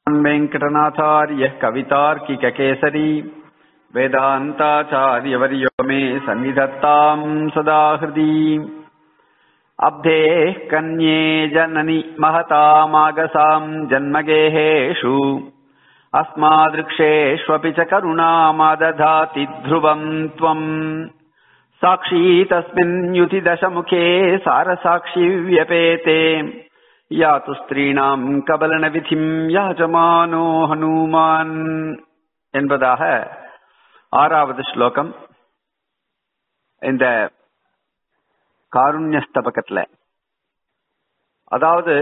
वेङ्कटनाथार्यः कवितार्किककेसरी वेदान्ताचार्यवर्यो मे सन्निधत्ताम् सदा हृदि अब्धेः कन्ये जननि महतामागसाम् जन्मगेहेषु अस्मादृक्षेष्वपि च करुणामादधाति ध्रुवम् त्वम् साक्षी तस्मिन् युति दशमुखे सारसाक्षी व्यपेते யாத்து ஸ்திரீணாம் கபலன விதிம் யாஜமானோ ஹனுமான் என்பதாக ஆறாவது ஸ்லோகம் இந்த காருண்யஸ்தபகத்துல அதாவது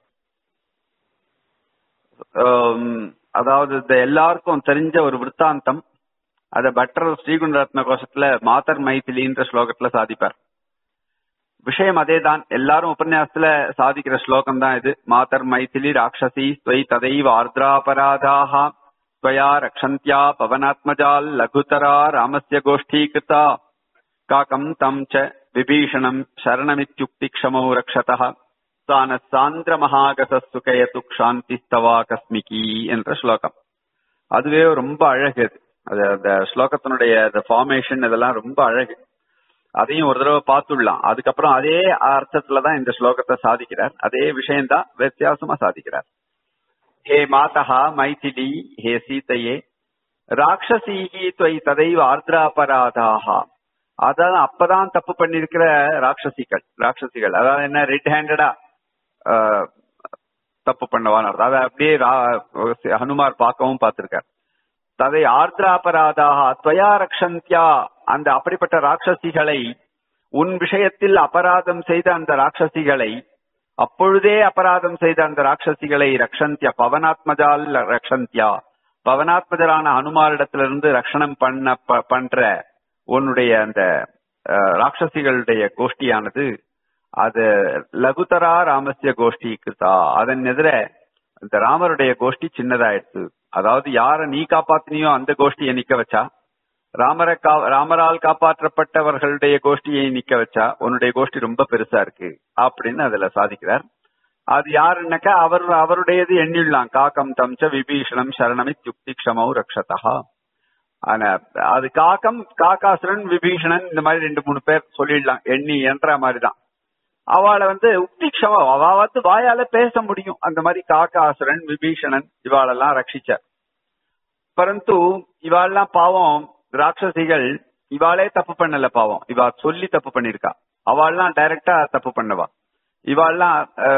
அதாவது இந்த எல்லாருக்கும் தெரிஞ்ச ஒரு விற்த்தாந்தம் அத பட்டர் ஸ்ரீகுண்ட ரத்ன கோஷத்துல மாதர் மைத்திலின்ற ஸ்லோகத்துல சாதிப்பார் விஷயம் அதேதான் எல்லாரும் உபன்யாசத்துல சாதிக்கிற ஸ்லோகம் தான் இது மாதர் மைதிலி ராட்சசி ஸ்வை ததைவ ஆர்திராபராதாக ஸ்வயா ரக்ஷந்தியா பவனாத்மஜால் லகுதரா ராமஸ்ய கோஷ்டீகிருதா காக்கம் தம் ச விபீஷணம் சரணமித்யுக்தி க்ஷமௌ ரக்ஷதः சான சாந்திர மகாகசுகயது க்ஷாந்திஸ்தவா கஸ்மிகி என்ற ஸ்லோகம் அதுவே ரொம்ப அழகு அது அந்த ஸ்லோகத்தினுடைய ஃபார்மேஷன் இதெல்லாம் ரொம்ப அழகு அதையும் ஒரு தடவை பார்த்துடலாம் அதுக்கப்புறம் அதே அர்த்தத்துலதான் இந்த ஸ்லோகத்தை சாதிக்கிறார் அதே விஷயம்தான் வித்தியாசமா சாதிக்கிறார் ஹே மாதா மைதிலி ஹே சீதையே ராட்சசீகி தொய் ததைவ ஆர்திராபராதாக அதான் அப்பதான் தப்பு பண்ணிருக்கிற ராட்சசிகள் ராட்சசிகள் அதாவது என்ன ரெட் ஹேண்டடா தப்பு பண்ணவான்னு அர்த்தம் அதை அப்படியே ஹனுமார் பார்க்கவும் பார்த்திருக்கார் ததை ஆர்திராபராதாக துவயா ரக்ஷந்தியா அந்த அப்படிப்பட்ட ராட்சசிகளை உன் விஷயத்தில் அபராதம் செய்த அந்த ராட்சசிகளை அப்பொழுதே அபராதம் செய்த அந்த ராட்சசிகளை ரக்ஷந்தியா பவனாத்மஜால் ரக்ஷந்தியா பவனாத்மஜரான ஹனுமாரிடத்திலிருந்து ரக்ஷணம் பண்ண பண்ற உன்னுடைய அந்த ராட்சசிகளுடைய கோஷ்டியானது அது லகுதரா ராமசிய கோஷ்டி கிருதா அதன் எதிர இந்த ராமருடைய கோஷ்டி சின்னதாயிடுச்சு அதாவது யார நீ காப்பாத்தினியோ அந்த கோஷ்டியை நிக்க வச்சா ராமரை கா ராமரால் காப்பாற்றப்பட்டவர்களுடைய கோஷ்டியை நிக்க வச்சா உன்னுடைய கோஷ்டி ரொம்ப பெருசா இருக்கு அப்படின்னு அதுல சாதிக்கிறார் அது யாருன்னாக்கா அவர் அவருடையது எண்ணிடலாம் காக்கம் தம்ச விபீஷணம் சரணமி யுக்தி க்ஷமௌ ரக்ஷதா ஆனா அது காக்கம் காக்காசுரன் விபீஷணன் இந்த மாதிரி ரெண்டு மூணு பேர் சொல்லிடலாம் எண்ணி என்ற மாதிரிதான் அவளை வந்து உக்தி க்ஷமம் அவ வந்து வாயால பேச முடியும் அந்த மாதிரி காக்காசுரன் விபீஷணன் இவாளெல்லாம் ரட்சிச்சார் பரந்து இவாள்லாம் பாவம் ராட்சசிகள் இவாளே தப்பு பண்ணல பாவம் இவா சொல்லி தப்பு பண்ணிருக்கா அவள்லாம் டைரக்டா தப்பு பண்ணவா இவாள்லாம்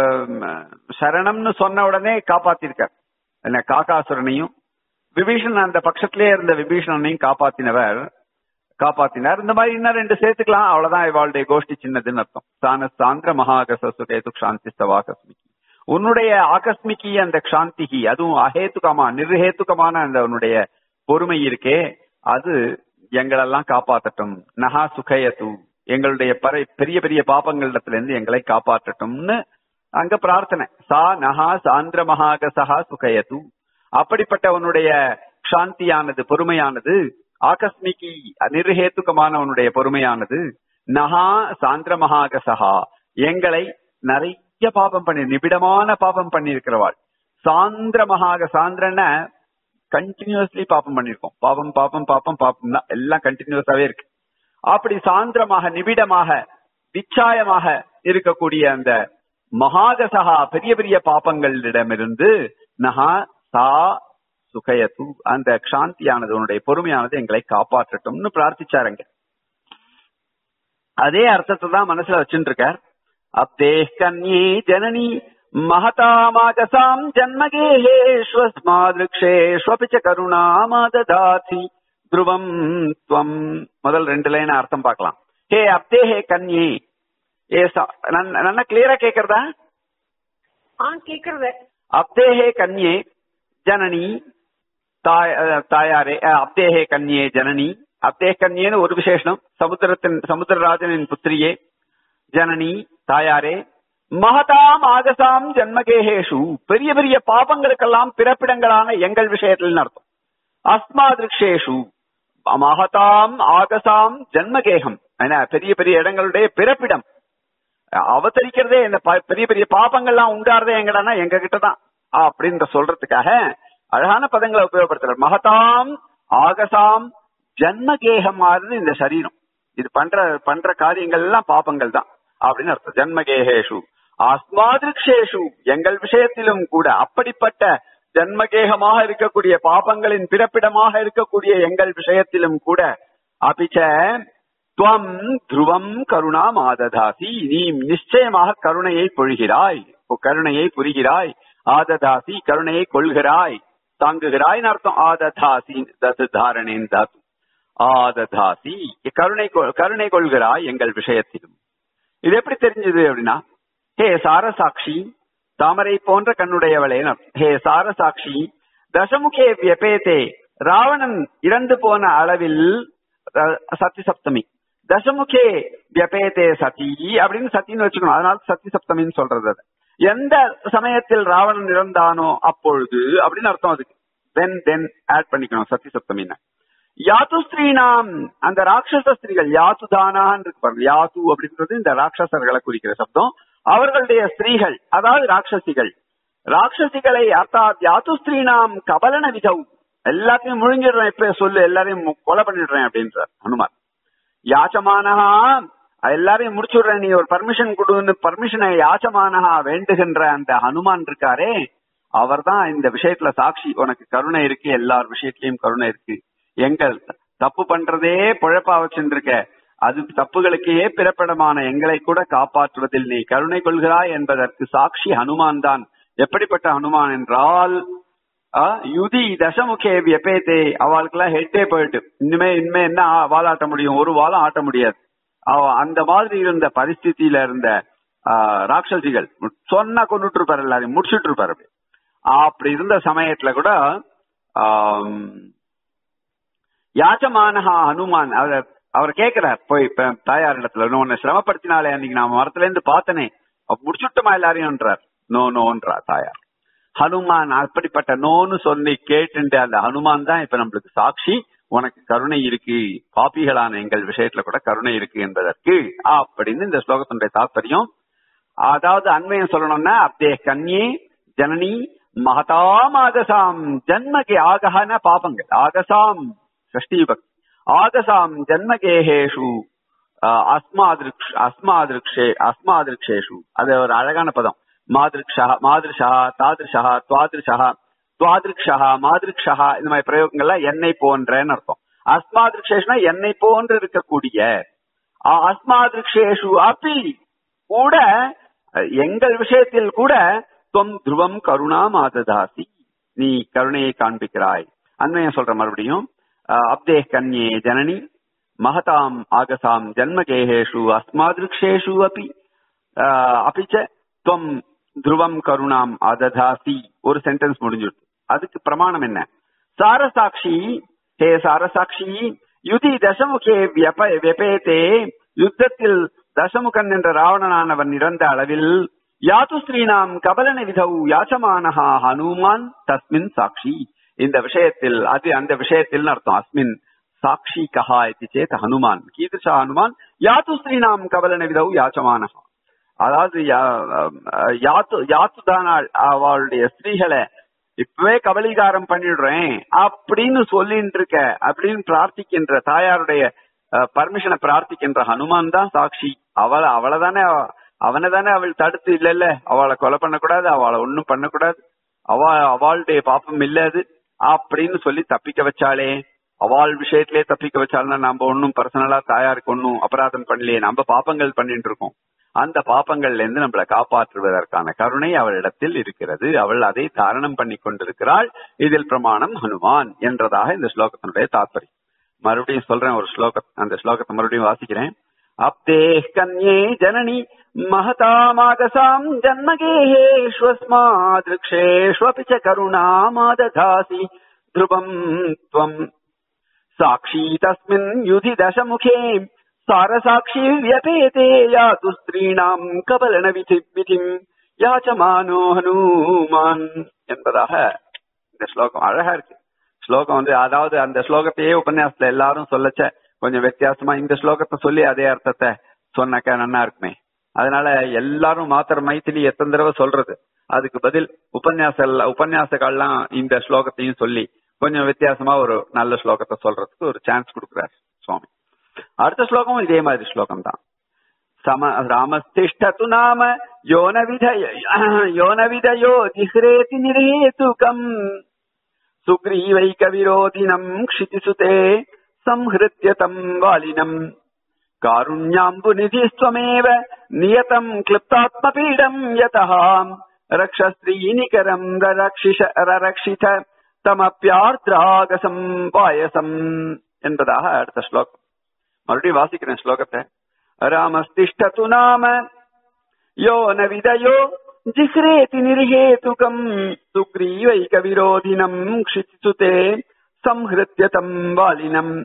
சரணம்னு சொன்ன உடனே காப்பாத்திருக்கார் என்ன காக்காசுரனையும் விபீஷணன் அந்த பட்சத்திலே இருந்த விபீஷணனையும் காப்பாத்தினவர் காப்பாத்தினார் இந்த மாதிரி இன்னும் ரெண்டு சேர்த்துக்கலாம் அவ்வளவுதான் இவாளுடைய கோஷ்டி சின்னதுன்னு அர்த்தம் சான சாந்திர மகாகசசுகேது சாந்தி ஸ்தவாகஸ்மிகி உன்னுடைய ஆகஸ்மிகி அந்த சாந்திகி அதுவும் அஹேத்துகமா நிர்ஹேத்துகமான அந்த உன்னுடைய பொறுமை இருக்கே அது எங்களெல்லாம் காப்பாற்றட்டும் நகா சுகயது எங்களுடைய பறை பெரிய பெரிய பாப்பங்களிடத்துல இருந்து எங்களை காப்பாற்றட்டும்னு அங்க பிரார்த்தனை சா நகா சாந்திர மகாகசகா சுகயது அப்படிப்பட்ட உன்னுடைய சாந்தியானது பொறுமையானது ஆகஸ்மிகி நிர்ஹேத்துக்கமான உன்னுடைய பொறுமையானது நகா சாந்திர மகாகசகா எங்களை நிறைய பாபம் பண்ணி நிபிடமான பாபம் பண்ணி இருக்கிறவாள் சாந்திர மகாக சாந்திரன கண்டினியூஸ்லி பாப்பம் பண்ணிருக்கோம் பாப்பம் பாப்பம் பாப்பம் பாப்பம் தான் எல்லாம் கண்டினியூஸாவே இருக்கு அப்படி சாந்திரமாக நிபிடமாக விச்சாயமாக இருக்கக்கூடிய அந்த மகாகசகா பெரிய பெரிய பாப்பங்களிடமிருந்து நகா சா சுகயத்து அந்த சாந்தியானது உன்னுடைய பொறுமையானது எங்களை காப்பாற்றட்டும்னு பிரார்த்திச்சாருங்க அதே அர்த்தத்தை தான் மனசுல வச்சுட்டு இருக்கார் அப்தே கன்யே ஜனனி மகதாமாகசாம் ஜன்மகேஹேஷ்வஸ்மாதிருக்ஷேஷ்வபி ச கருணாமாததாசி துருவம் துவம் முதல் ரெண்டு லைன் அர்த்தம் பார்க்கலாம் ஹே அப்தே ஹே கன்யே ஏ நல்ல கிளியரா கேக்குறதா கேக்குறது அப்தே ஹே கன்யே ஜனனி தாயாரே அப்தே ஹே கன்யே ஜனனி அப்தே கன்யேன்னு ஒரு விசேஷனம் சமுத்திரத்தின் சமுத்திரராஜனின் புத்திரியே ஜனனி தாயாரே மகதாம் ஆகசாம் ஜன்மகேகேஷு பெரிய பெரிய பாபங்களுக்கெல்லாம் பிறப்பிடங்களான எங்கள் விஷயத்தில் அர்த்தம் அஸ்மாதிருஷேஷு மகதாம் ஆகசாம் ஜன்மகேகம் பெரிய பெரிய இடங்களுடைய பிறப்பிடம் அவதரிக்கிறதே இந்த ப- பெரிய பெரிய பாபங்கள்லாம் உண்டாறதே எங்கடானா எங்க கிட்டதான் அப்படின்ற சொல்றதுக்காக அழகான பதங்களை உபயோகப்படுத்துற மகதாம் ஆகசாம் ஜன்மகேகமானது இந்த சரீரம் இது பண்ற பண்ற காரியங்கள் எல்லாம் பாபங்கள் தான் அப்படின்னு அர்த்தம் ஜன்மகேகேஷு அஸ்மாதிருக்ஷேஷு எங்கள் விஷயத்திலும் கூட அப்படிப்பட்ட ஜன்மகேகமாக இருக்கக்கூடிய பாபங்களின் பிறப்பிடமாக இருக்கக்கூடிய எங்கள் விஷயத்திலும் கூட அபிச்ச துவம் துருவம் கருணா மாததாசி நீ நிச்சயமாக கருணையை பொழிகிறாய் கருணையை புரிகிறாய் ஆததாசி கருணையை கொள்கிறாய் தாங்குகிறாய் அர்த்தம் ஆததாசி தது தாரணேன் தாத்து ஆததாசி கருணை கருணை கொள்கிறாய் எங்கள் விஷயத்திலும் இது எப்படி தெரிஞ்சது அப்படின்னா ஹே சாரசாட்சி தாமரை போன்ற கண்ணுடையவளே ஹே சாரசாட்சி தசமுகே வியபேதே ராவணன் இறந்து போன அளவில் சத்தி சப்தமி தசமுகே வியபேதே சதி அப்படின்னு சத்தின்னு வச்சுக்கணும் அதனால சத்தி சப்தமின்னு சொல்றது அது எந்த சமயத்தில் ராவணன் இறந்தானோ அப்பொழுது அப்படின்னு அர்த்தம் அதுக்கு தென் தென் ஆட் பண்ணிக்கணும் சத்தி சப்தமின்னு யாத்து ஸ்திரீனாம் அந்த ராட்சச ஸ்திரீகள் யாத்து தானான்னு இருக்கு பாருங்க யாத்து அப்படின்றது இந்த ராட்சசர்களை குறிக்கிற சப்தம் அவர்களுடைய ஸ்திரீகள் அதாவது ராட்சசிகள் ராட்சசிகளை அர்த்தாத் யாத்து ஸ்திரீனாம் கபலன விதவு எல்லாத்தையும் முழுங்கிடுறேன் இப்ப சொல்லு எல்லாரையும் கொலை பண்ணிடுறேன் அப்படின்றார் ஹனுமான் யாச்சமானஹா எல்லாரையும் முடிச்சுடுறேன் நீ ஒரு பர்மிஷன் கொடுன்னு பர்மிஷனை யாச்சமானஹா வேண்டுகின்ற அந்த ஹனுமான் இருக்காரே அவர் தான் இந்த விஷயத்துல சாட்சி உனக்கு கருணை இருக்கு எல்லார் விஷயத்திலயும் கருணை இருக்கு எங்கள் தப்பு பண்றதே பொழப்பா வச்சுருக்க அது தப்புகளுக்கே பிறப்பிடமான எங்களை கூட காப்பாற்றுவதில் நீ கருணை கொள்கிறாய் என்பதற்கு சாட்சி ஹனுமான் தான் எப்படிப்பட்ட ஹனுமான் என்றால் யுதி தசமுகே வியபேத்தே அவளுக்கெல்லாம் ஹெட்டே போயிட்டு இனிமே இனிமே என்ன வாழாட்ட முடியும் ஒரு வாழம் ஆட்ட முடியாது அந்த மாதிரி இருந்த பரிஸ்திதியில இருந்த ராட்சசிகள் சொன்னா கொண்டுட்டு இருப்பாரு எல்லாரையும் முடிச்சுட்டு இருப்பாரு அப்படி இருந்த சமயத்துல கூட யாச்சமானஹா ஹனுமான் அவர் அவர் கேட்கிறார் போய் தாயார் இடத்துல உன்னை சிரமப்படுத்தினாலே அன்னைக்கு நான் மரத்துல இருந்து பார்த்தனே முடிச்சுட்டோமா எல்லாரையும்ன்றார் நோ நோன்றார் தாயார் ஹனுமான் அப்படிப்பட்ட நோன்னு சொல்லி கேட்டு அந்த ஹனுமான் தான் இப்ப நம்மளுக்கு சாட்சி உனக்கு கருணை இருக்கு பாப்பிகளான எங்கள் விஷயத்துல கூட கருணை இருக்கு என்பதற்கு அப்படின்னு இந்த ஸ்லோகத்தினுடைய தாற்பயம் அதாவது அண்மையம் சொல்லணும்னா அப்தே கன்யே ஜனனி மகதாம் ஆகசாம் ஜன்மகே ஆகஹன பாபங்கள் ஆகசாம் ஷஷ்டி பக்தி ஆகசாம் ஜன்மகேகேஷு அஸ்மாதிருக்ஷ அஸ்மாதிருக்ஷே அஸ்மாதிருக்ஷேஷு அது ஒரு அழகான பதம் மாதிருக்ஷா மாதிருஷா தாதிருஷா துவாதிருஷா துவாதிருக்ஷா மாதிருக்ஷா இந்த மாதிரி பிரயோகங்கள்லாம் என்னை போன்றன்னு அர்த்தம் அஸ்மாதிருக்ஷேஷ்னா என்னை போன்று இருக்கக்கூடிய அஸ்மாதிருக்ஷேஷு அப்பி கூட எங்கள் விஷயத்தில் கூட தொம் துருவம் கருணா மாததாசி நீ கருணையை காண்பிக்கிறாய் அண்மையம் சொல்ற மறுபடியும் அப்தே கன்யே ஜனனி மகதாம் ஆகசாம் ஜன்மகேகேஷு அஸ்மாதிருக்ஷேஷு அப்பி அப்பிச்ச துவம் துருவம் கருணாம் அததாசி ஒரு சென்டென்ஸ் முடிஞ்சிருது அதுக்கு பிரமாணம் என்ன சாரசாட்சி ஹே சாரசாட்சி யுதி தசமுகே வெபேத்தே யுத்தத்தில் தசமுகன் என்ற ராவணனானவன் இறந்த அளவில் யாத்து ஸ்ரீனாம் கபலன விதவு யாச்சமானஹா ஹனுமான் தஸ்மின் சாட்சி இந்த விஷயத்தில் அது அந்த விஷயத்தில் அர்த்தம் அஸ்மின் சாட்சி கஹா இது சேத் ஹனுமான் கீதஷா ஹனுமான் யாத்து ஸ்ரீனாம் கபலன விதவு யாச்சமானஹா அதாவது யாத்து யாத்து தானாள் அவளுடைய ஸ்திரீகளை இப்பவே கபலீகாரம் பண்ணிடுறேன் அப்படின்னு சொல்லிட்டு இருக்க அப்படின்னு பிரார்த்திக்கின்ற தாயாருடைய பர்மிஷனை பிரார்த்திக்கின்ற ஹனுமான் தான் சாட்சி அவளை அவளை தானே அவனை தானே அவள் தடுத்து இல்ல இல்ல அவளை கொலை பண்ணக்கூடாது அவளை ஒன்னும் பண்ணக்கூடாது அவ அவளுடைய பாப்பம் இல்லது அப்படின்னு சொல்லி தப்பிக்க வச்சாலே அவள் விஷயத்திலே தப்பிக்க வச்சால்னா நம்ம ஒன்னும் பர்சனலா தாயாருக்கு ஒன்னும் அபராதம் பண்ணலையே நம்ம பாப்பங்கள் பண்ணிட்டு இருக்கோம் அந்த பாப்பங்கள்ல இருந்து நம்மளை காப்பாற்றுவதற்கான கருணை அவளிடத்தில் இருக்கிறது அவள் அதை தாரணம் பண்ணி கொண்டிருக்கிறாள் இதில் பிரமாணம் ஹனுமான் என்றதாக இந்த ஸ்லோகத்தினுடைய தாற்பயம் மறுபடியும் சொல்றேன் ஒரு ஸ்லோக அந்த ஸ்லோகத்தை மறுபடியும் வாசிக்கிறேன் அப்தே கன்யே ஜனனி மகதாமாகசாம் ஜன்மகேஷ்வஸ்மாதிருக்ஷேஷ்வபி ச கருணாமாததாசி ध्रुवम् त्वम् साक्षी तस्मिन् युधि दशमुखे सारसाक्षी व्यपेते यातु स्त्रीणाम् கபலன விதி விதிம் யாச்சமானோ ஹனுமான் என்பதாக இந்த ஸ்லோகம் அழகா இருக்கு ஸ்லோகம் வந்து அதாவது அந்த ஸ்லோகத்தையே உபன்யாசத்துல எல்லாரும் சொல்லச்ச கொஞ்சம் வித்தியாசமா இந்த ஸ்லோகத்தை சொல்லி அதே அர்த்தத்தை சொன்னாக்கா நன்னா இருக்குமே அதனால எல்லாரும் மாத்திர மைத்திலி எத்தனை தடவை சொல்றது அதுக்கு பதில் உபன்யாச உபன்யாசங்கள்லாம் இந்த ஸ்லோகத்தையும் சொல்லி கொஞ்சம் வித்தியாசமா ஒரு நல்ல ஸ்லோகத்தை சொல்றதுக்கு ஒரு சான்ஸ் கொடுக்குறாரு சுவாமி அடுத்த ஸ்லோகமும் இதே மாதிரி ஸ்லோகம் தான் சம ராமஸ்திஷ்டது நாம யோன விதய யோன விதயோ ஜிஹ்ரேதி நிரேதுகம் சுக்ரீவைக விரோதினம் க்ஷிதிசுதே संहृत्य तम् वालिनम् कारुण्याम्बुनिधिस्त्वमेव नियतम् क्लिप्तात्मपीडम् यतः रक्षस्त्रीनिकरम् ररक्षिष ररक्षित தமப்பியார்திராகசம் பாயசம் என்பதாக அடுத்த ஸ்லோகம் மறுபடியும் வாசிக்கிறேன் ஸ்லோகத்தை ராமஸ்திஷ்டது நாம யோ ந விதயோ ஜிஹ்ரேதி நிர்ஹேதுகம் சுக்ரீவைக விரோதினம் க்ஷிச்சுதே संहृत्य तम् वालिनम्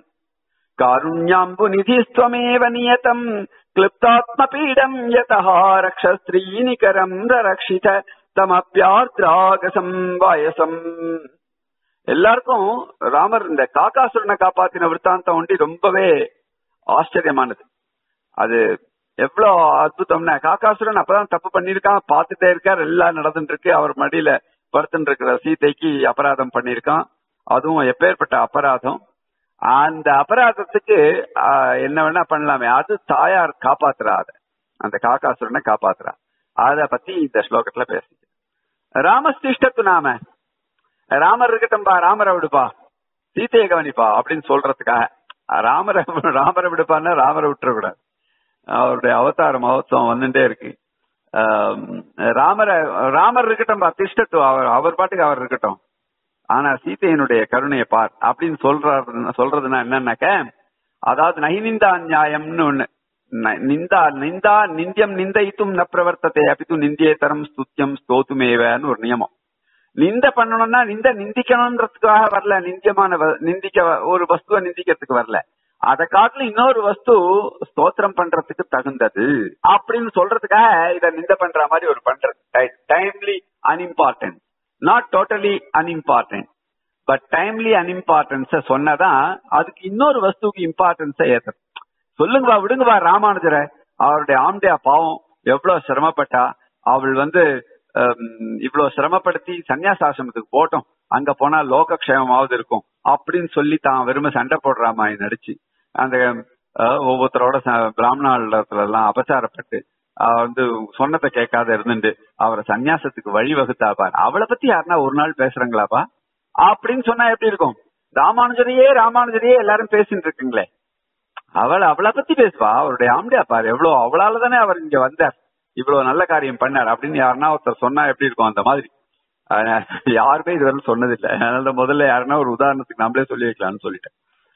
कारुण्याम्बुनिधिस्त्वमेव नियतम् क्लिप्तात्मपीडम् यतः रक्षस्त्रीनिकरम् ररक्षित தமப்பியார்திராகசம் வாயசம் எல்லாருக்கும் ராமர் இந்த காக்காசுரனை காப்பாத்தின விற்த்தாந்தம் ஒண்டி ரொம்பவே ஆச்சரியமானது அது எவ்வளவு அற்புதம்னா காக்காசுரன் அப்பதான் தப்பு பண்ணிருக்கான் பார்த்துட்டே இருக்கார் எல்லாம் நடந்துட்டு இருக்கு அவர் மடியில படுத்துட்டு இருக்கிற சீதைக்கு அபராதம் பண்ணிருக்கான் அதுவும் எப்பேற்பட்ட அபராதம் அந்த அபராதத்துக்கு என்ன வேணா பண்ணலாமே அது தாயார் காப்பாத்துறாத அந்த காக்காசுரனை காப்பாத்துறா அத பத்தி இந்த ஸ்லோகத்துல பேசி ராமஸ்திஷ்டத்து நாம ராமர் இருக்கட்டும்பா ராமரை விடுப்பா சீதையை கவனிப்பா அப்படின்னு சொல்றதுக்காக ராமரை ராமரை விடுப்பான்னா ராமரை விட்டுறக்கூடாது அவருடைய அவதார மகோத்சவம் வந்துட்டே இருக்கு ராமரை ராமர் இருக்கட்டும்பா திஷ்டத்து அவர் அவர் பாட்டுக்கு அவர் இருக்கட்டும் ஆனா சீதையனுடைய கருணையை பார் அப்படின்னு சொல்றாரு சொல்றதுன்னா என்னன்னாக்க அதாவது நைநிந்தா நியாயம்னு ஒண்ணு நிந்தா நிந்தா நிந்தியம் நிந்தைத்தும் ந பிரவர்த்தத்தை அப்பித்து நிந்தியேத்தரம் ஸ்துத்தியம் ஸ்தோத்துமேவன்னு ஒரு நியமம் நிந்த பண்ணணும்னா நிந்த நிந்திக்கணும்ன்றதுக்காக வரல நிந்தியமான நிந்திக்க ஒரு வஸ்துவை நிந்திக்கிறதுக்கு வரல அதை காட்டிலும் இன்னொரு வஸ்து ஸ்தோத்திரம் பண்றதுக்கு தகுந்தது அப்படின்னு சொல்றதுக்காக இத நிந்த பண்ற மாதிரி ஒரு பண்றது timely unimportant not totally unimportant but timely அன்இம்பார்ட்டன்ஸ சொன்னதான் அதுக்கு இன்னொரு வஸ்துக்கு இம்பார்ட்டன்ஸ ஏத்துறது சொல்லுங்கப்பா விடுங்கப்பா ராமானுஜரை அவருடைய ஆம்டியா பாவம் எவ்வளவு சிரமப்பட்டா அவள் வந்து இவ்வளவு சிரமப்படுத்தி சன்னியாசாசிரமத்துக்கு போட்டோம் அங்க போனா லோகக்ஷேமமாவது இருக்கும் அப்படின்னு சொல்லி தான் வெறுமை சண்டை போடுற மாதிரி நடிச்சு அந்த ஒவ்வொருத்தரோட பிராமணத்துல எல்லாம் அபச்சாரப்பட்டு வந்து சொன்னதை கேட்காத இருந்துட்டு அவரை சன்னியாசத்துக்கு வழி வகுத்தாப்பார் அவளை பத்தி யாருன்னா ஒரு நாள் பேசுறாங்களாப்பா அப்படின்னு சொன்னா எப்படி இருக்கும் ராமானுஜரையே ராமானுஜரையே எல்லாரும் பேசிட்டு இருக்குங்களே அவள் அவளை பத்தி பேசுவா அவருடைய ஆம்டியா பாரு எவ்வளவு அவளால தானே அவர் இங்க வந்தார் இவ்வளவு நல்ல காரியம் பண்ணார் அப்படின்னு யாருன்னா ஒருத்தர் சொன்னா எப்படி இருக்கும் அந்த மாதிரி யாருமே இதுவரை சொன்னதில்லை அதனால முதல்ல யாருன்னா ஒரு உதாரணத்துக்கு நம்மளே சொல்லி வைக்கலாம்னு சொல்லிட்டேன்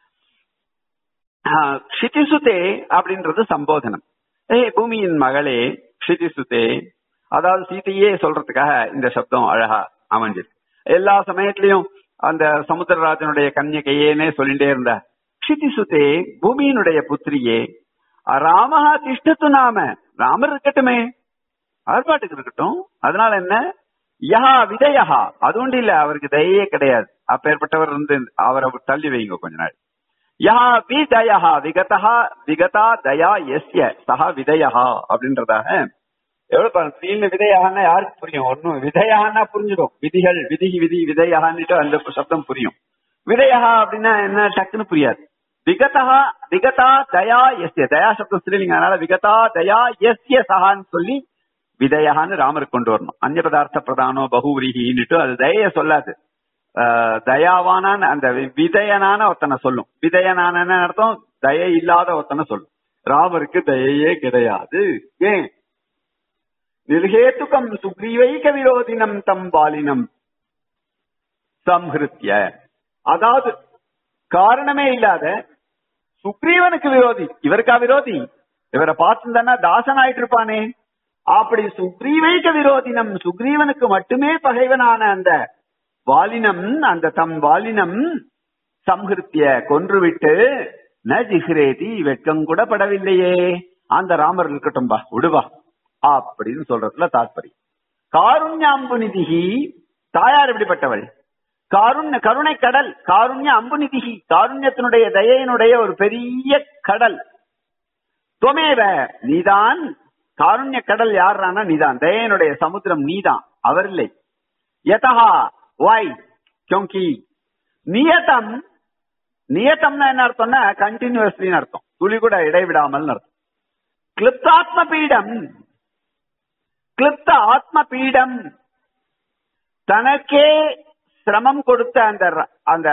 க்ஷிதிசுதே அப்படின்றது சம்போதனம் ஏ பூமியின் மகளே க்ஷிதிசுதே அதாவது சீதையே சொல்றதுக்காக இந்த சப்தம் அழகா அமைஞ்சிருக்கு எல்லா சமயத்திலையும் அந்த சமுத்திரராஜனுடைய கன்னிகையேனே சொல்லிட்டே இருந்தா க்ஷிதிசுதே பூமியினுடைய புத்திரியே ராமஹா திஷ்டத்து நாம ராமர் இருக்கட்டுமே ஆர்ப்பாட்டுக்கு இருக்கட்டும் அதனால என்ன யஹா விதயஹா அது ஒன்று இல்ல அவருக்கு தயையே கிடையாது அப்பேற்பட்டவர் வந்து அவரை தள்ளி வைங்க கொஞ்ச நாள் யஹா விதயா விகதா விகதா தயா எஸ்ய சஹா விதயா அப்படின்றதாக எவ்வளவு தீமை விதையாகனா யாருக்கு புரியும் ஒன்னும் விதையாகனா புரிஞ்சிடும் விதிகள் விதி விதி விதையாகன்னுட்டு அந்த சப்தம் புரியும் விதையா அப்படின்னா என்ன டக்குன்னு புரியாது விகதா விகதா தயா எஸ்ய தயா சப்தம் ஸ்ரீலிங்க அதனால விகதா தயா எஸ்ய சஹான்னு சொல்லி விதயான்னு ராமருக்கு கொண்டு வரணும் அந்நிய பதார்த்த பிரதானோ பகுவிரிகின்னுட்டு அது தயைய சொல்லாது தயாவானான் அந்த விதயனான ஒருத்தனை சொல்லும் விதயனான அர்த்தம் தய இல்லாத ஒருத்தனை சொல்லும் ராமருக்கு தயையே கிடையாது ஏன் நிர்ஹேத்துக்கம் சுக்ரீவைக விரோதினம் தம் பாலினம் சம்ஹிருத்திய அதாவது காரணமே இல்லாத சுக்ரீவனுக்கு விரோதி இவருக்கா விரோதி இவரை பார்த்துதானா தாசன் ஆயிட்டு இருப்பானே அப்படி சுக்ரீவைக விரோதினம் சுக்ரீவனுக்கு மட்டுமே பகைவனான அந்த வாலினம் அந்த தம் வாலினம் சம்ஹிருத்திய கொன்றுவிட்டு ந ஜிஹ்ரேதி வெட்கம் கூட படவில்லையே அந்த ராமர் இருக்கட்டும்பா விடுவா அப்படின்னு சொல்றதுல தாற்பயம் காருண்ய அம்புநிதிகி தாயார் எப்படிப்பட்டவள் காருண்ய கருணை கடல் காருண்ய அம்புநிதிகி காருண்யத்தினுடைய தயையினுடைய ஒரு பெரிய கடல் துவமேவ நீதான் காருண்ய கடல் யாரானா நீதான் தயனுடைய சமுத்திரம் நீதான் அவர் இல்லை யதா வாய் கியோங்கி நியதம் நியதம்னா என்ன அர்த்தம்னா கண்டினியூஸ்லின்னு அர்த்தம் துளி கூட இடைவிடாமல் அர்த்தம் கிளிப்தாத்ம பீடம் கிளிப்த ஆத்ம பீடம் தனக்கே சிரமம் கொடுத்த அந்த ர- அந்த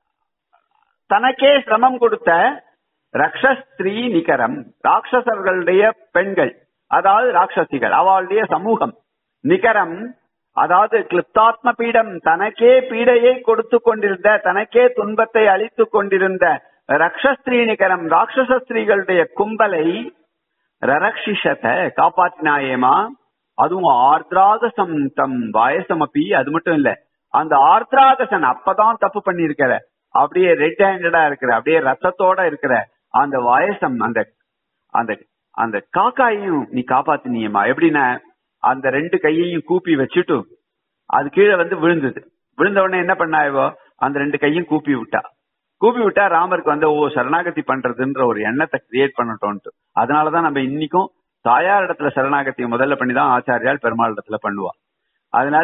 தனக்கே சிரமம் கொடுத்த ரக்ஷஸ்திரீ நிகரம் ராட்சசர்களுடைய பெண்கள் அதாவது ராட்சசிகள் அவளுடைய சமூகம் நிகரம் அதாவது கிளிப்தாத்ம பீடம் தனக்கே பீடையை கொடுத்து கொண்டிருந்த தனக்கே துன்பத்தை அளித்துக் கொண்டிருந்த ரக்ஷஸ்திரீ நிகரம் ராட்சச ஸ்திரீகளுடைய கும்பலை ரரக்ஷிஷத காப்பாற்றினாயேமா அதுவும் ஆர்திராகசம் தம் வயசமப்பி அது மட்டும் இல்ல அந்த ஆர்திராகசன் அப்பதான் தப்பு பண்ணிருக்கிற அப்படியே ரெட் ஹேண்டடா இருக்கிற அப்படியே ரத்தத்தோட இருக்கிற அந்த வயசம் அந்த அந்த அந்த காக்காயையும் நீ காப்பாத்தினியம்மா எப்படின்னா அந்த ரெண்டு கையையும் கூப்பி வச்சுட்டு அது கீழே வந்து விழுந்தது விழுந்த உடனே என்ன பண்ணா இவோ அந்த ரெண்டு கையும் கூப்பி விட்டா கூப்பி விட்டா ராமருக்கு வந்து ஓ சரணாகதி பண்றதுன்ற ஒரு எண்ணத்தை கிரியேட் பண்ணட்டோன்ட்டு அதனாலதான் நம்ம இன்னைக்கும் தாயார் இடத்துல சரணாகதியை முதல்ல பண்ணிதான் ஆச்சாரியால் பெருமாள் இடத்துல பண்ணுவா அதனால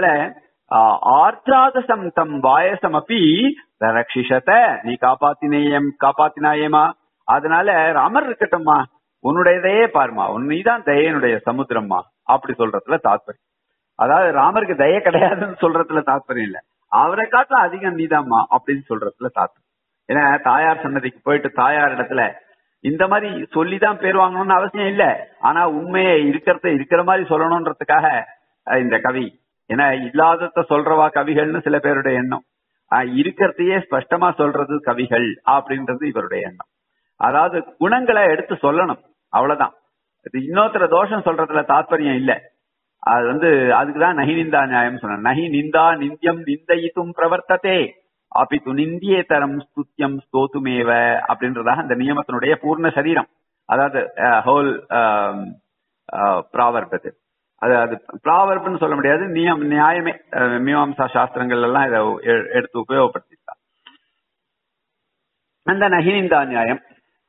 ஆர்த்ராதசம் தம் வாயசம் அப்பி ரக்ஷிஷத நீ காப்பாத்தினேயம் காப்பாத்தினாயேமா அதனால ராமர் இருக்கட்டும்மா உன்னுடைய தயே பாருமா உன் நீதான் தயனுடைய சமுத்திரம்மா அப்படி சொல்றதுல தாத்பரியம் அதாவது ராமருக்கு தய கிடையாதுன்னு சொல்றதுல தாத்பரியம் இல்ல அவரை காட்டிலும் அதிகம் நீதாம்மா அப்படின்னு சொல்றதுல தாத்பரியம் ஏன்னா தாயார் சன்னதிக்கு போயிட்டு தாயார் இடத்துல இந்த மாதிரி சொல்லிதான் பேர் வாங்கணும்னு அவசியம் இல்ல ஆனா உண்மையை இருக்கிறத இருக்கிற மாதிரி சொல்லணும்ன்றதுக்காக அஹ், இந்த கவி ஏன்னா இல்லாதத சொல்றவா கவிகள்னு சில பேருடைய எண்ணம் ஆஹ், இருக்கிறதையே ஸ்பஷ்டமா சொல்றது கவிகள் அப்படின்றது இவருடைய எண்ணம் அதாவது குணங்களை எடுத்து சொல்லணும் அவ்வளவுதான் இது இன்னொருத்தர தோஷம் சொல்றதுல தாத்பரியம் இல்ல அது வந்து அதுக்குதான் நகி நிந்தா நியாயம் சொன்ன நகி நிந்தா நிந்தியம் நிந்தயித்தும் பிரவர்த்ததே அபித்து நிந்தியே தரம் ஸ்துத்தியம் ஸ்தோத்துமேவ அப்படின்றதாக அந்த நியமத்தினுடைய பூர்ண சரீரம் அதாவது ஹோல் ப்ராவர்ப் அது அது அது ப்ராவர்ப்னு சொல்ல முடியாது நியம் நியாயமே அஹ், மீமாம்சா சாஸ்திரங்கள் எல்லாம் இதை எ- எடுத்து உபயோகப்படுத்திருக்காங்க அந்த நகினிந்தா நியாயம்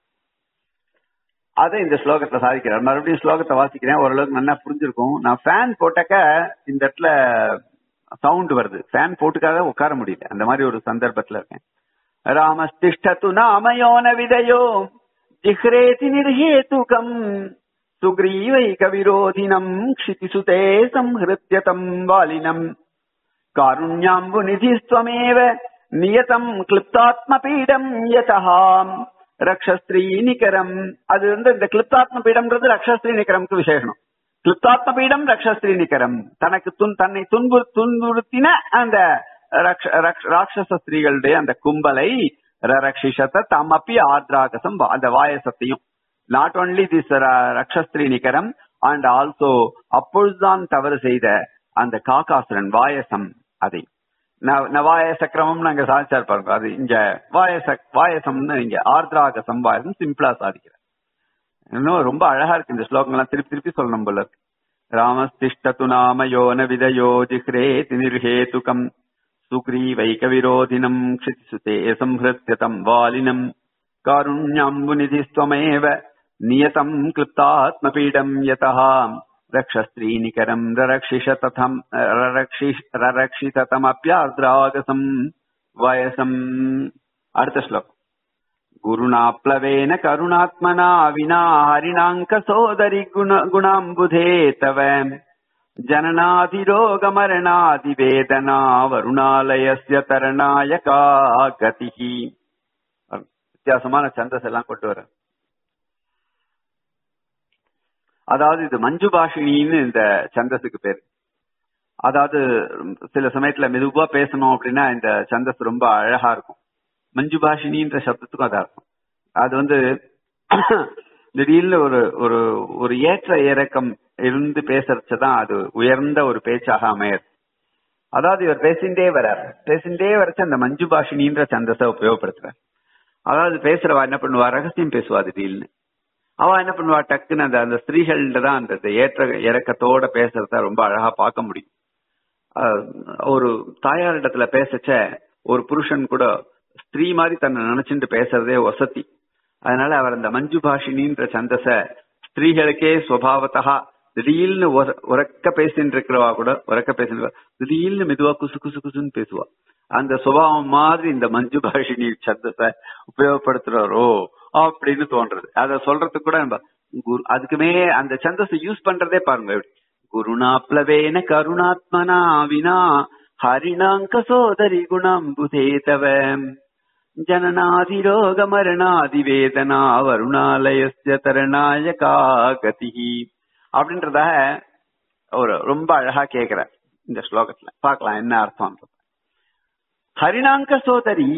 அதை இந்த ஸ்லோகத்தை சாதிக்கிறார் மறுபடியும் ஸ்லோகத்தை வாசிக்கிறேன் ஓரளவுக்கு நல்லா புரிஞ்சிருக்கும் நான் ஃபேன் போட்டாக்க இந்த இடத்துல சவுண்ட் வருது ஃபேன் போட்டுக்காக உட்கார முடியல அந்த மாதிரி ஒரு சந்தர்ப்பத்துல இருக்கேன் ராமஸ்திஷ்டத்து நாமயோன விதயோ ஜிஹ்ரேதி நிர்ஹேதுகம் சுக்ரீவைக விரோதினம் க்ஷிதிசுதே சம்ஹிருத்யதம் வாலினம் காருண்யாம்புநிதிஸ்வமேவ நியதம் கிளிப்தாத்மபீடம் யதஹாம் ரக்ஷஸ்திரீ நிகரம் அது வந்து இந்த கிளிப்தாத்ம பீடம்ன்றது ரக்ஷஸ்திரீ நிகரம்க்கு விசேஷனம் கிளிப்தாத்ம பீடம் ரக்ஷஸ்திரீ நிகரம் தனக்கு துன் தன்னை துன்பு துன்புறுத்தின அந்த ரக்ஷ- ரக்ஷ- ராட்சச ஸ்திரீகளுடைய அந்த கும்பலை ரரக்ஷிஷத தமப்பி ஆத்ராகசம் வா- அந்த வாயசத்தையும் நாட் ஒன்லி திஸ் ரக்ஷஸ்திரீ நிகரம் அண்ட் ஆல்சோ அப்பொழுதுதான் தவறு செய்த அந்த காக்காசுரன் வாயசம் அதை ந- நவாய சக்கரமும் நாங்க சாதிச்சார் பாருங்க அது இங்க வாயச வாயசம்னு இங்க ஆர்திராகசம் வாயசம் சிம்பிளா சாதிக்கிறார் இன்னும் ரொம்ப அழகா இருக்கு இந்த ஸ்லோகங்கள்லாம் திருப்பி திருப்பி சொல்லணும் போல இருக்கு ராமஸ்திஷ்டது நாம யோன விதயோ ஜிஹ்ரேதி நிர்ஹேதுகம் சுக்ரீவைக விரோதினம் க்ஷிதிசுதே சம்ஹிருத்யதம் வாலினம் காருண்யாம்புநிதிஸ்வமேவ நியதம் கிளிப்தாத்மபீடம் யதः ரக்ஷஸ்திரீநிகரம் ரரக்ஷிஷ ததம் ரரக்ஷிஷ் ரரக்ஷிதமப்யார்திராகசம் வயசம் அடுத்த ஸ்லோகம் गुरुणाप्लवेन करुणात्मना विना हरिणाङ्क सोदरि गुण गुणाम्बुधे तव जननाधिरोगमरणादिवेदना வருணாலயஸ்ய தரணாய கா கதிஹி வித்தியாசமான சந்தஸ் எல்லாம் கொண்டு வர அதாவது இது மஞ்சு பாஷினின்னு இந்த சந்தஸுக்கு பேர் அதாவது சில சமயத்துல மெதுவா பேசணும் அப்படின்னா இந்த சந்தஸ் ரொம்ப அழகா இருக்கும் மஞ்சு பாஷினின்ற சப்தத்துக்கும் அதான் இருக்கும் அது வந்து திடீர்னு ஒரு ஒரு ஒரு ஏற்ற இறக்கம் இருந்து பேசுறதுதான் அது உயர்ந்த ஒரு பேச்சாக அமையது அதாவது இவர் பேசிண்டே வரார் பேசிண்டே வரச்சு அந்த மஞ்சு பாஷினின்ற சந்தஸை உபயோகப்படுத்துறார் அதாவது பேசுறவா என்ன பண்ணுவா ரகசியம் பேசுவா திடீர்னு அவ என்ன பண்ணுவா டக்குன்னு அந்த அந்த ஸ்திரீகள்கிட்ட தான் அந்த ஏற்ற இறக்கத்தோட பேசுறத ரொம்ப அழகா பார்க்க முடியும் அஹ் ஒரு தாயார் இடத்துல பேசச்ச ஒரு புருஷன் கூட ஸ்திரீ மாதிரி தன்னை நினைச்சுட்டு பேசுறதே வசதி அதனால அவர் அந்த மஞ்சு பாஷினின்ற சந்தச ஸ்திரீகளுக்கே சுவாவத்தா திடீர்னு உர- உரக்க பேசிட்டு இருக்கிறவா கூட உரக்க பேசிட்டு திடீர்னு மெதுவா குசு குசு குசுன்னு பேசுவா அந்த சுபாவம் மாதிரி இந்த மஞ்சு பாஷினி சத்தத்தை உபயோகப்படுத்துறாரோ அப்படின்னு தோன்றது அத சொல்றதுக்கு கூட நம்ம குரு அதுக்குமே அந்த சந்தஸை யூஸ் பண்றதே பாருங்க எப்படி. குருணா பிளவேன கருணாத்மனா வினா ஹரிணாங்க சோதரி குணம் புதேதவம் ஜனநாதிரோக மரணாதி வேதனா வருணாலயஸ்ய தரணாயகா கதி அப்படின்றதாக ஒரு ரொம்ப அழகா கேக்குற இந்த ஸ்லோகத்துல பார்க்கலாம் என்ன அர்த்தம் ஹரிணாங்க சோதரி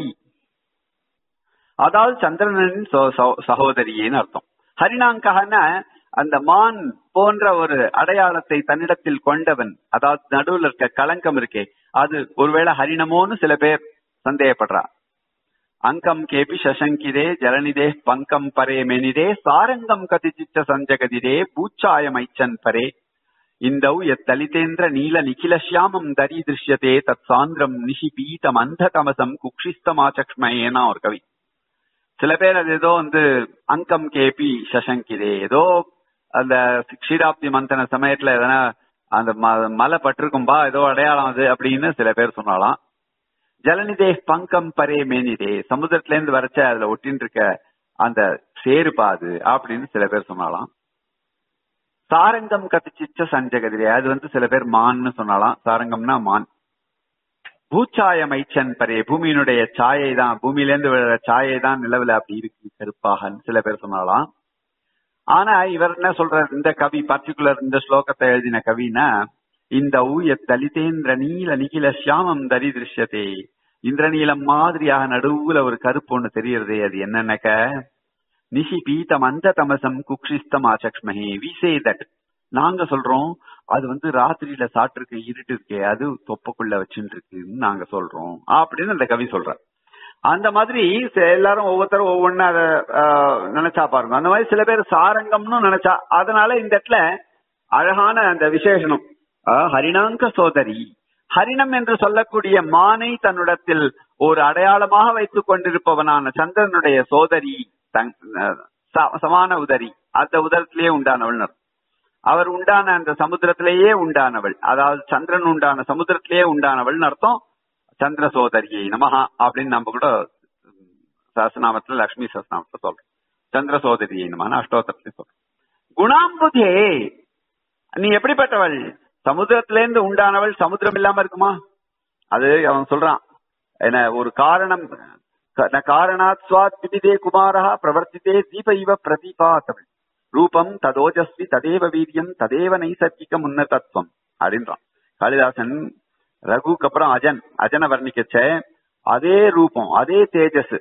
அதாவது சந்திரனின் சோ- சோ- சகோதரின்னு அர்த்தம் ஹரிணாங்கன்னா அந்த மான் போன்ற ஒரு அடையாளத்தை தன்னிடத்தில் கொண்டவன் அதாவது நடுவுல இருக்க களங்கம் இருக்கே அது ஒருவேளை ஹரிணமோன்னு சில பேர் சந்தேகப்படுறா அங்கம் கேபி சசங்கிரே ஜலநிதே பங்கம் பரே மெனிதே சாரங்கம் கதிச்சிச்ச சஞ்சகதிரே பூச்சாயமைச்சன் பரே இந்தௌ எத்தலிதேந்திர நீல நிகிலஷ்யாமம் தரி திருஷ்யதே தத் சாந்திரம் நிஷி பீதம் அந்த தமசம் குக்ஷிஸ்தமாச்சக்ஷ்மயேனா ஒரு கவி சில பேர் அது ஏதோ வந்து அங்கம் கேபி சசங்கிரே ஏதோ அந்த க்ஷீராப்தி மந்தன சமயத்துல எதனா அந்த ம- மலை பட்டிருக்கும்பா ஏதோ அடையாளம் அது அப்படின்னு சில பேர் சொன்னாலாம் ஜலநிதே பங்கம் பரே மேனிதே சமுத்திரத்துல இருந்து வரைச்ச அதுல ஒட்டின்னு இருக்க அந்த சேருப்பா அது அப்படின்னு சில பேர் சொன்னாலாம் சாரங்கம் கத்திச்சிச்ச சஞ்சகதிரே அது வந்து சில பேர் மான்னு சொன்னாலாம் சாரங்கம்னா மான் பூச்சாய மைச்சன் பரே பூமியினுடைய சாயை தான் பூமியில இருந்து விழுற சாயை தான் நிலவுல அப்படி இருக்கு கருப்பாக சில பேர் சொன்னாலாம் ஆனா இவர் என்ன சொல்றார் இந்த கவி பர்டிகுலர் இந்த ஸ்லோகத்தை எழுதின கவினா இந்த ஊய தலிதேந்திர நீல நிகில சியாமம் தரி திருஷ்யதே இந்திரநீலம் மாதிரியாக நடுவுல ஒரு கருப்பு ஒண்ணு தெரியறதே அது என்னன்னக்க நிஷி பீதம் அந்த தமசம் குக்ஷிஸ்தம் ஆச்சக்ஷ்மஹே வி சே தட் நாங்க சொல்றோம் அது வந்து ராத்திரியில சாப்பிட்டு இருட்டு இருக்கே அது தொப்பக்குள்ள வச்சுட்டு இருக்குன்னு நாங்க சொல்றோம் அப்படின்னு அந்த கவி சொல்றார் அந்த மாதிரி ச- எல்லாரும் ஒவ்வொருத்தரும் ஒவ்வொன்னு அத ஆஹ், நினைச்சா பாருங்க அந்த மாதிரி சில பேர் சாரங்கம்னு நினைச்சா அதனால இந்த இடத்துல அழகான அந்த விசேஷனம் ஆஹ், ஹரிணாங்க சோதரி ஹரிணம் என்று சொல்லக்கூடிய மானை தன்னிடத்தில் ஒரு அடையாளமாக வைத்துக் கொண்டிருப்பவனான சந்திரனுடைய சோதரி தங்- அஹ், ச- சமான உதரி அந்த உதரத்திலேயே உண்டானவள் அர்த்தம். அவர் உண்டான அந்த சமுத்திரத்திலேயே உண்டானவள் அதாவது சந்திரன் உண்டான சமுத்திரத்திலேயே உண்டானவள் அர்த்தம் சந்திர சோதரியை நமஹா அப்படின்னு நம்ம கூட சஹஸ்ரநாமத்துல லக்ஷ்மி சஹஸ்ரநாமத்துல சொல்றோம் சந்திர சோதரியை நமஹா அஷ்டோத்தரத்துல சொல்றோம் குணாம்புதே நீ எப்படிப்பட்டவள் சமுத்திரத்திலேருந்து உண்டானவள் சமுத்திரம் இல்லாம இருக்குமா அது அவன் சொல்றான் என்ன ஒரு காரணம் க- ந காரணாத் ஸ்வாத் விதிதே குமாரா பிரவர்த்தித்தே தீப இவ பிரதிபாதவள் ரூபம் ததோஜஸ்வி ததேவ வீரியம் ததேவ நைசர்கிகம் உன்னதத்துவம் அப்படின்றான் காளிதாசன் ரகுக்கு அப்புறம் அஜன் அஜனை வர்ணிக்கச்ச அதே ரூபம் அதே தேஜஸ்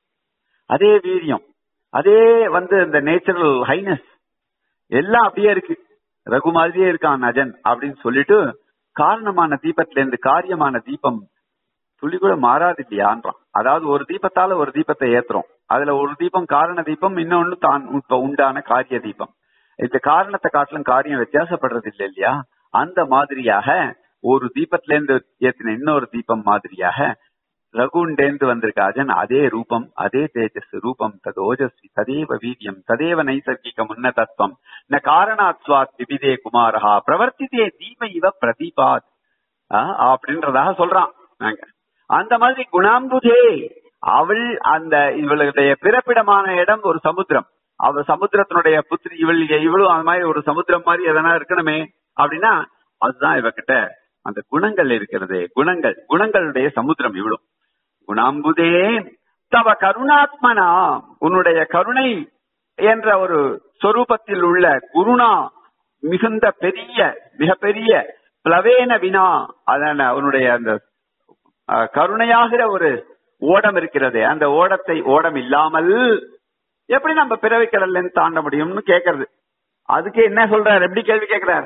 அதே வீரியம் அதே வந்து இந்த நேச்சுரல் ஹைனஸ் எல்லாம் அப்படியே இருக்கு ரகு மாதிரியே இருக்கான் அஜன் அப்படின்னு சொல்லிட்டு காரணமான தீபத்துல இருந்து காரியமான தீபம் துளி கூட மாறாது இல்லையான்றான் அதாவது ஒரு தீபத்தால ஒரு தீபத்தை ஏத்துறோம் அதுல ஒரு தீபம் காரண தீபம் இன்னொன்னு தான் இப்ப உண்டான காரிய தீபம் இந்த காரணத்தை காட்டிலும் காரியம் வித்தியாசப்படுறது இல்லை இல்லையா அந்த மாதிரியாக ஒரு தீபத்துல இருந்து ஏத்தின இன்னொரு தீபம் மாதிரியாக ரகுண்டேந்து வந்திருக்க அஜன் அதே ரூபம் அதே தேஜஸ் ரூபம் தது ஓஜஸ்வி ததேவ வீரியம் ததேவ நைசர்கிகம் உன்னதத்துவம் ந காரணாத் ஸ்வாத் விபிதே குமாரஹா பிரவர்த்திதே தீப இவ பிரதீபாத் ஆஹ் அப்படின்றதாக சொல்றான் நாங்க அந்த மாதிரி குணாம்புதே அவள் அந்த இவளுடைய பிறப்பிடமான இடம் ஒரு சமுத்திரம் அவ சமுத்திரத்தினுடைய புத்திரி இவள் இவளும் அந்த மாதிரி ஒரு சமுத்திரம் மாதிரி எதனா இருக்கணுமே அப்படின்னா அதுதான் இவகிட்ட அந்த குணங்கள் இருக்கிறது குணங்கள் குணங்களுடைய சமுத்திரம் இவளும் குணாம்புதே தவ கருணாத்மனா உன்னுடைய கருணை என்ற ஒரு சொரூபத்தில் உள்ள குருணா மிகுந்த பெரிய மிகப்பெரிய பிளவேன வினா அதான உன்னுடைய அந்த அஹ், கருணையாகிற ஒரு ஓடம் இருக்கிறது அந்த ஓடத்தை ஓடம் இல்லாமல் எப்படி நம்ம பிறவி கடல்ல இருந்து தாண்ட முடியும்னு கேக்குறது அதுக்கு என்ன சொல்றார் எப்படி கேள்வி கேக்குறார்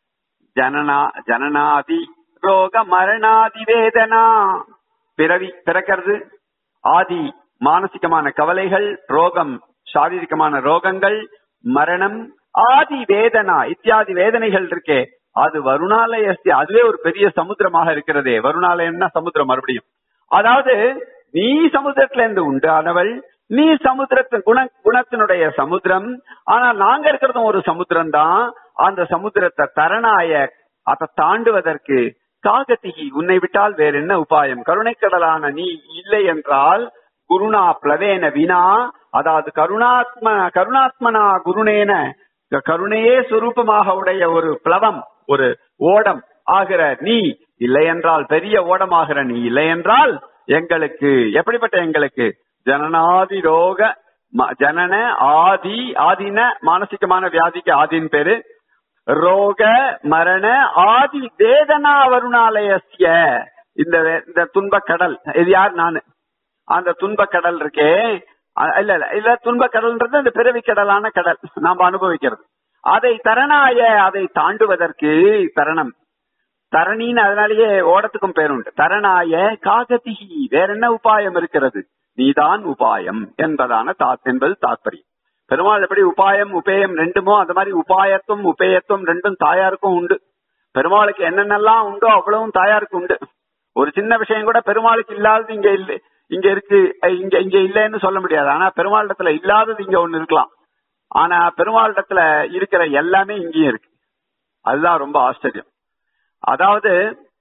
ஜனனா ஜனனாதி ரோக மரணாதி வேதனா பிறவி பிறக்கிறது ஆதி மானசிகமான கவலைகள் ரோகம் சாரீரிகமான ரோகங்கள் மரணம் ஆதி வேதனா இத்தியாதி வேதனைகள் இருக்கே அது வருணாலயஸ்தி அதுவே ஒரு பெரிய சமுத்திரமாக இருக்கிறதே வருணாலயம்னா சமுத்திரம் மறுபடியும் அதாவது நீ சமுத்திரத்துல இருந்து உண்டானவள் நீ சமுத்திரத்து குண குணத்தினுடைய சமுத்திரம் ஆனா நாங்க இருக்கிறதும் ஒரு சமுத்திரம் தான் அந்த சமுத்திரத்தை தரணாய அதை தாண்டுவதற்கு காகத்திகி உன்னை விட்டால் வேற என்ன உபாயம் கருணைக்கடலான நீ இல்லை என்றால் குருணா பிளவேன வினா அதாவது கருணாத்ம கருணாத்மனா குருணேன கருணையே சுரூபமாக உடைய ஒரு பிளவம் ஒரு ஓடம் ஆகிற நீ இல்லை என்றால் பெரிய ஓடமாகிற நீ இல்லை என்றால் எங்களுக்கு எப்படிப்பட்ட எங்களுக்கு ஜனநாதி ரோக ம- ஜனன ஆதி ஆதின மானசிகமான வியாதிக்கு ஆதின் பேரு ரோக மரண ஆதி வேதனா வருணாலயஸ்ய இந்த இந்த துன்பக் கடல் இது யார் நானு அந்த துன்பக் கடல் இருக்கே அ- இல்ல இல்ல இல்ல துன்பக் கடல்ன்றது இந்த பிறவி கடலான கடல் நாம அனுபவிக்கிறது அதை தரணாய அதை தாண்டுவதற்கு தரணம் தரணின்னு அதனாலேயே ஓடத்துக்கும் பேருண்டு தரணாய காகதிகி வேற என்ன உபாயம் இருக்கிறது நீதான் உபாயம் என்பதான தாத் என்பது தாத்பரியம் பெருமாள் எப்படி உபாயம் உபேயம் ரெண்டுமோ அந்த மாதிரி உபாயத்துவம் உபேயத்துவம் ரெண்டும் தாயாருக்கும் உண்டு பெருமாளுக்கு என்னென்னலாம் உண்டோ அவ்வளவும் தாயாருக்கு உண்டு ஒரு சின்ன விஷயம் கூட பெருமாளுக்கு இல்லாதது இங்க இல்ல இங்க இருக்கு அஹ் இங்க இங்க இல்லைன்னு சொல்ல முடியாது ஆனா பெருமாளிடத்துல இல்லாதது இங்க ஒண்ணு இருக்கலாம் ஆனா பெருமாளிடத்துல இருக்கிற எல்லாமே இங்கேயும் இருக்கு அதுதான் ரொம்ப ஆச்சரியம் அதாவது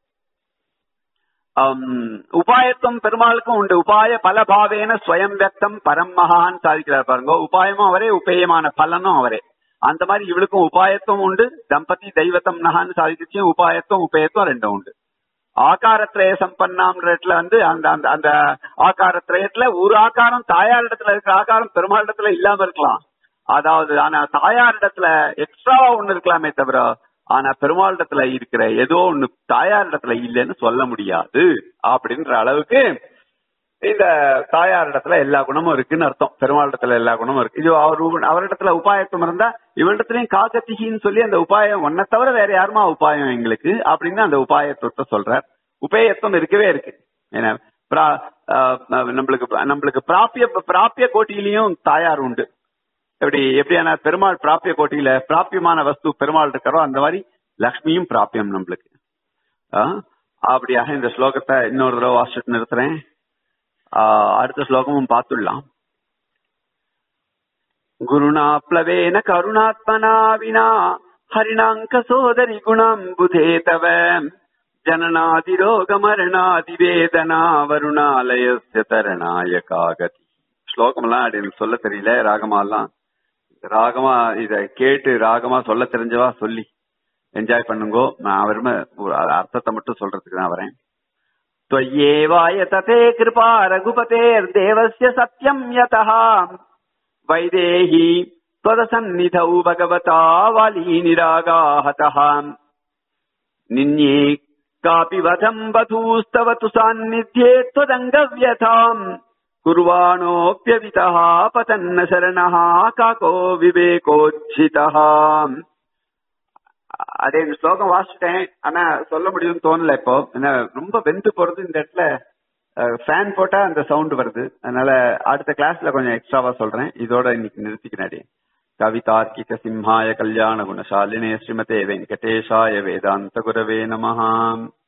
ஆம், உபாயத்துவம் பெருமாளுக்கும் உண்டு உபாய பல பாவேன ஸ்வயம் வியக்தம் பரம் மகான்னு சாதிக்கிறார் பாருங்க உபாயமும் அவரே உபேயமான பலனும் அவரே அந்த மாதிரி இவளுக்கும் உபாயத்துவம் உண்டு தம்பதி தெய்வத்தம் நகான்னு சாதிக்கிறச்சும் உபாயத்துவம் உபேயத்துவம் ரெண்டும் உண்டு ஆகாரத்திரய சம்பன்னாம்ன்றதுல வந்து அந்த அந்த அந்த ஆகாரத்திரயத்துல ஒரு ஆகாரம் தாயாரிடத்துல இருக்கிற ஆகாரம் பெருமாளிடத்துல இல்லாம இருக்கலாம் அதாவது ஆனா தாயாரிடத்துல எக்ஸ்ட்ராவா ஒண்ணு இருக்கலாமே தவிர ஆனா பெருமாளிடத்துல இருக்கிற ஏதோ ஒண்ணு தாயாரிடத்துல இல்லைன்னு சொல்ல முடியாது அப்படின்ற அளவுக்கு இந்த தாயாரிடத்துல எல்லா குணமும் இருக்குன்னு அர்த்தம் பெருமாளிடத்துல எல்லா குணமும் இருக்கு இது அவர் உ- அவரிடத்துல உபாயத்துவம் இருந்தா இவரிடத்துலயும் காக்கத்திகின்னு சொல்லி அந்த உபாயம் ஒன்ன தவிர வேற யாருமா உபாயம் எங்களுக்கு அப்படின்னு அந்த உபாயத்துவத்தை சொல்றார் உபேயத்துவம் இருக்கவே இருக்கு ஏன்னா பிரா- ஆஹ் நம்மளுக்கு நம்மளுக்கு பிராப்பிய பிராப்பிய கோட்டியிலையும் தாயார் உண்டு எப்படி எப்படியான பெருமாள் பிராப்பிய கோட்டியில பிராப்பியமான வஸ்து பெருமாள் இருக்கிறோ அந்த மாதிரி லக்ஷ்மியும் பிராப்பியம் நம்மளுக்கு ஆ? அப்படியாக இந்த ஸ்லோகத்தை இன்னொரு தடவை வாசிச்சுட்டு நிறுத்துறேன் ஆ, அடுத்த ஸ்லோகமும் பார்த்துடலாம் குருணா பிளவேன கருணாத்மனா வினா ஹரிணாங்க சோதரி குணம் புதே தவ ஜனநாதி ரோக மரணாதி வேதனா வருணாலயஸ்ய தரணாய காகதி ஸ்லோகமெல்லாம் அப்படி எனக்கு சொல்ல தெரியல ராகமாலாம் ராகமா இத கேட்டு ராகமா சொல்ல தெரிஞ்சவா சொல்லி என்ஜாய் பண்ணுங்கோ நான் வெறும ஒரு அர்த்தத்தை மட்டும் சொல்றதுக்கு நான் வரேன் त्वय्येवाय तथे कृपा रघुपतेर्देवस्य सत्यम् यतः वैदेही त्वदसन्निधौ भगवता वाली निरागाहतः निन्ये कापि वधम् वधूस्तव तु सान्निध्ये त्वदङ्गव्यथाम् कुर्वाणोऽप्यवितः पतन्न शरणः काको विवेकोज्झितः அதே இந்த ஸ்லோகம் வாசிச்சிட்டேன் ஆனா சொல்ல முடியும்னு தோணல இப்போ ஏன்னா ரொம்ப வெந்து போறது இந்த இடத்துல ஃபேன் போட்டா அந்த சவுண்ட் வருது அதனால அடுத்த கிளாஸ்ல கொஞ்சம் எக்ஸ்ட்ராவா சொல்றேன் இதோட இன்னைக்கு நிறுத்திக்கினாடி கவிதார்க்கிக சிம்ஹாய கல்யாண குணசாலினே ஸ்ரீமதே வெங்கடேஷாய வேதாந்த குரவே நமஹாம்